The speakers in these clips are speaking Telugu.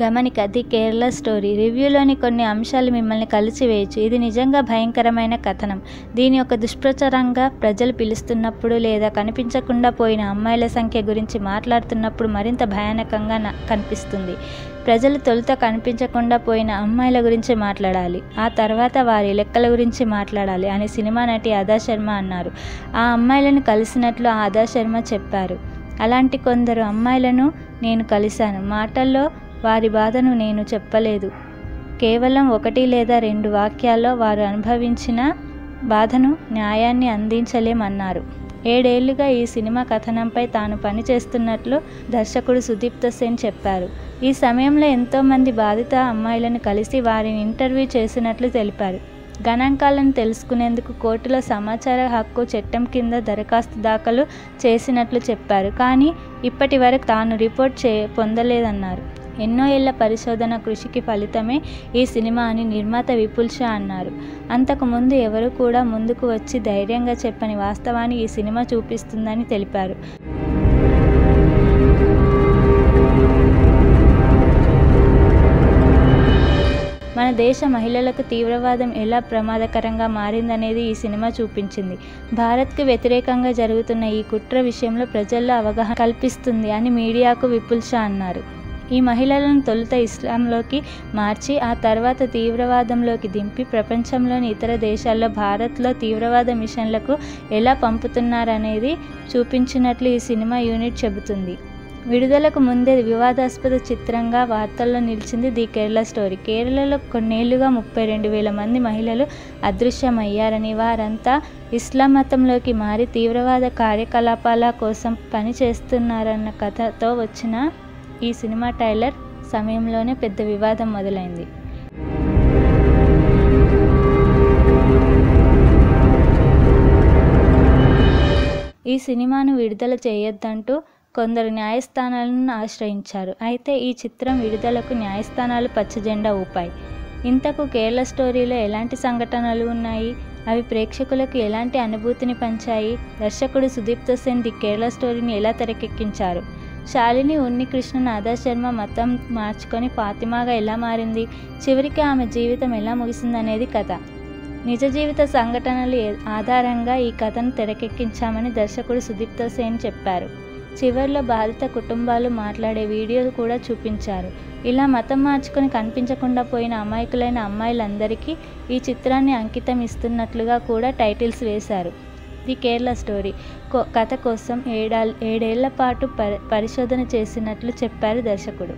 గమనిక ది కేరళ స్టోరీ రివ్యూలోని కొన్ని అంశాలు మిమ్మల్ని కలిసివేయచ్చు ఇది నిజంగా భయంకరమైన కథనం దీని ఒక దుష్ప్రచారంగా ప్రజలు పిలుస్తున్నప్పుడు లేదా కనిపించకుండా పోయిన అమ్మాయిల సంఖ్య గురించి మాట్లాడుతున్నప్పుడు మరింత భయానకంగా నా- కనిపిస్తుంది ప్రజలు తొలుత కనిపించకుండా పోయిన అమ్మాయిల గురించి మాట్లాడాలి ఆ తర్వాత వారి లెక్కల గురించి మాట్లాడాలి అని సినిమా నటి అదా శర్మ అన్నారు ఆ అమ్మాయిలను కలిసినట్లు ఆ అదా శర్మ చెప్పారు అలాంటి కొందరు అమ్మాయిలను నేను కలిశాను మాటల్లో వారి బాధను నేను చెప్పలేదు కేవలం ఒకటి లేదా రెండు వాక్యాల్లో వారు అనుభవించిన బాధను న్యాయాన్ని అందించలేమన్నారు ఏడేళ్లుగా ఈ సినిమా కథనంపై తాను పనిచేస్తున్నట్లు దర్శకుడు సుదీప్త సేన్ చెప్పారు ఈ సమయంలో ఎంతోమంది బాధిత అమ్మాయిలను కలిసి వారిని ఇంటర్వ్యూ చేసినట్లు తెలిపారు గణాంకాలను తెలుసుకునేందుకు కోర్టులో సమాచార హక్కు చట్టం కింద దరఖాస్తు దాఖలు చేసినట్లు చెప్పారు కానీ ఇప్పటి వరకు తాను రిపోర్ట్ చే పొందలేదన్నారు ఎన్నో ఏళ్ల పరిశోధన కృషికి ఫలితమే ఈ సినిమా అని నిర్మాత విపుల్ షా అన్నారు అంతకుముందు ఎవరు కూడా ముందుకు వచ్చి ధైర్యంగా చెప్పని వాస్తవాన్ని ఈ సినిమా చూపిస్తుందని తెలిపారు మన దేశ మహిళలకు తీవ్రవాదం ఎలా ప్రమాదకరంగా మారిందనేది ఈ సినిమా చూపించింది భారత్కు వ్యతిరేకంగా జరుగుతున్న ఈ కుట్ర విషయంలో ప్రజల్లో అవగాహన కల్పిస్తుంది అని మీడియాకు విపుల్ షా అన్నారు ఈ మహిళలను తొలుత ఇస్లాంలోకి మార్చి ఆ తర్వాత తీవ్రవాదంలోకి దింపి ప్రపంచంలోని ఇతర దేశాల్లో భారత్లో తీవ్రవాద మిషన్లకు ఎలా పంపుతున్నారనేది చూపించినట్లు ఈ సినిమా యూనిట్ చెబుతుంది విడుదలకు ముందే వివాదాస్పద చిత్రంగా వార్తల్లో నిలిచింది ది కేరళ స్టోరీ కేరళలో కొన్నేళ్లుగా ముప్పై రెండు వేల మంది మహిళలు అదృశ్యమయ్యారని వారంతా ఇస్లాం మతంలోకి మారి తీవ్రవాద కార్యకలాపాల కోసం పనిచేస్తున్నారన్న కథతో వచ్చిన ఈ సినిమా ట్రైలర్ సమయంలోనే పెద్ద వివాదం మొదలైంది ఈ సినిమాను విడుదల చేయొద్దంటూ కొందరు న్యాయస్థానాలను ఆశ్రయించారు అయితే ఈ చిత్రం విడుదలకు న్యాయస్థానాలు పచ్చజెండా ఊపాయి ఇంతకు కేరళ స్టోరీలో ఎలాంటి సంఘటనలు ఉన్నాయి అవి ప్రేక్షకులకు ఎలాంటి అనుభూతిని పంచాయి దర్శకుడు సుదీప్త సేన్ ది కేరళ స్టోరీని ఎలా తెరకెక్కించారు శాలిని ఉన్నికృష్ణన్ ఆదా శర్మ మతం మార్చుకొని ఫాతిమాగా ఎలా మారింది చివరికి ఆమె జీవితం ఎలా ముగిసిందనేది కథ నిజ జీవిత సంఘటనలు ఏ- ఆధారంగా ఈ కథను తెరకెక్కించామని దర్శకుడు సుదీప్త సేన్ చెప్పారు చివర్లో బాధిత కుటుంబాలు మాట్లాడే వీడియో కూడా చూపించారు ఇలా మతం మార్చుకొని కనిపించకుండా పోయిన అమాయకులైన అమ్మాయిలందరికీ ఈ చిత్రాన్ని అంకితం ఇస్తున్నట్లుగా కూడా టైటిల్స్ వేశారు ది కేరళ స్టోరీ కో- కథ కోసం ఏడా ఏడేళ్ల పాటు పరి పరిశోధన చేసినట్లు చెప్పారు దర్శకుడు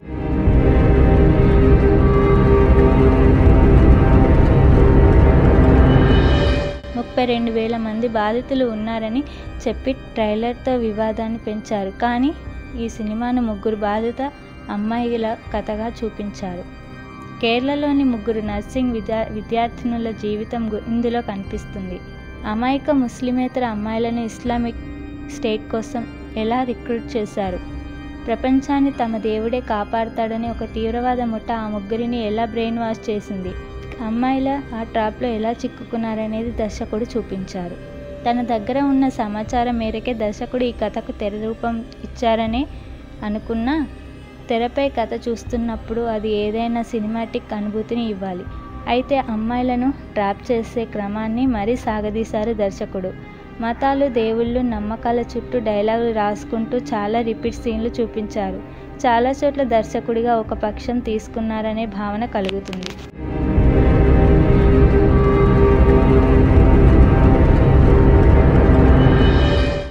ముప్పై రెండు వేల మంది బాధితులు ఉన్నారని చెప్పి ట్రైలర్తో వివాదాన్ని పెంచారు కానీ ఈ సినిమాను ముగ్గురు బాధిత అమ్మాయిల కథగా చూపించారు కేరళలోని ముగ్గురు నర్సింగ్ విద్యా విద్యార్థినుల జీవితం గు- ఇందులో కనిపిస్తుంది అమాయక ముస్లిమేతర అమ్మాయిలను ఇస్లామిక్ స్టేట్ కోసం ఎలా రిక్రూట్ చేశారు ప్రపంచాన్ని తమ దేవుడే కాపాడతాడని ఒక తీవ్రవాద ముఠ ఆ ముగ్గురిని ఎలా బ్రెయిన్ వాష్ చేసింది అమ్మాయిల ఆ ట్రాప్లో ఎలా చిక్కుకున్నారనేది దర్శకుడు చూపించారు తన దగ్గర ఉన్న సమాచారం మేరకే దర్శకుడు ఈ కథకు తెర రూపం ఇచ్చారనే అనుకున్నా తెరపై కథ చూస్తున్నప్పుడు అది ఏదైనా సినిమాటిక్ అనుభూతిని ఇవ్వాలి అయితే అమ్మాయిలను ట్రాప్ చేసే క్రమాన్ని మరీ సాగదీశారు దర్శకుడు మతాలు దేవుళ్ళు నమ్మకాల చుట్టూ డైలాగులు రాసుకుంటూ చాలా రిపీట్ సీన్లు చూపించారు చాలా చోట్ల దర్శకుడిగా ఒక పక్షం తీసుకున్నారనే భావన కలుగుతుంది